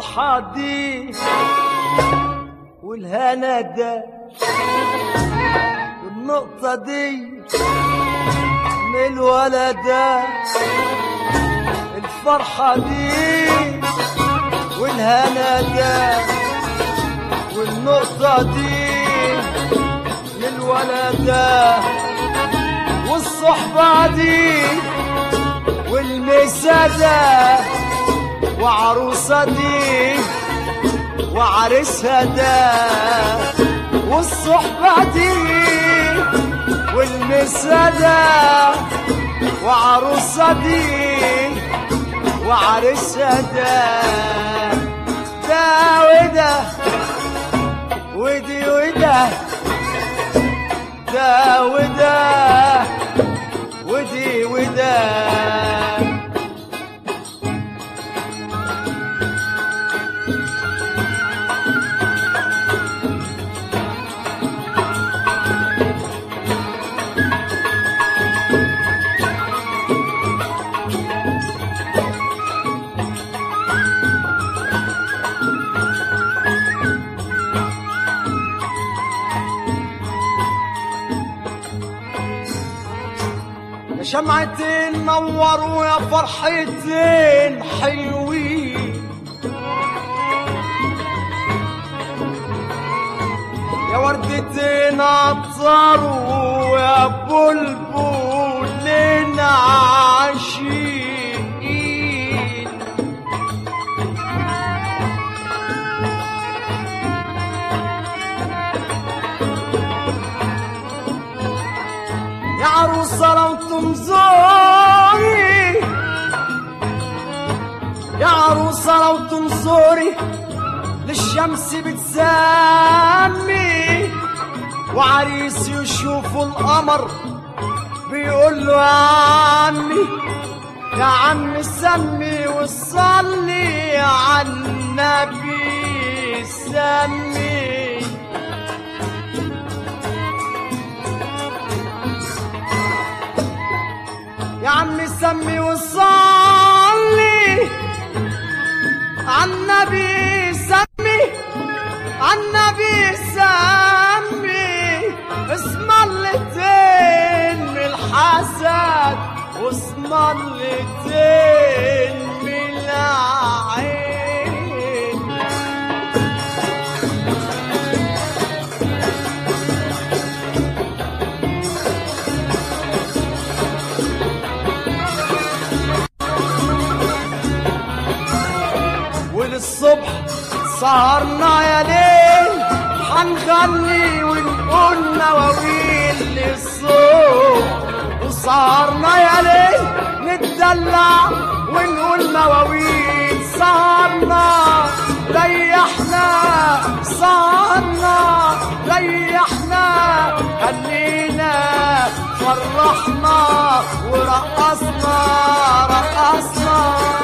الفرحة دي والهنا ده والنقطة دي من الولد ده الفرحة دي والهنا ده والنقطة دي من الولد ده والصحبة دي والمسادة وعروسة دي وعرسها ده والصحبة دي والمسادة وعروسة دي وعرسها ده ده وده ودي وده ده وده ودي وده يا شمعتين نوروا يا فرحتين حلوين يا وردتين عطروا يا بلبلين عاشقين يا عروسة لو تنظري يا عروسة لو تنظري للشمس بتسمي وعريس يشوف القمر بيقول له يا عمي يا عم سمي وصلي على النبي سمي يا عم سمي وصلي عالنبي سمي عالنبي سمي اسم اللتين من الحسد واسم اللتين من العين وللصبح سهرنا يا ليل حنغني ونقول مواويل للصبح وسهرنا يا ليل نتدلع ونقول مواويل سهرنا ريحنا سهرنا ريحنا خلينا فرحنا ورقصنا رقصنا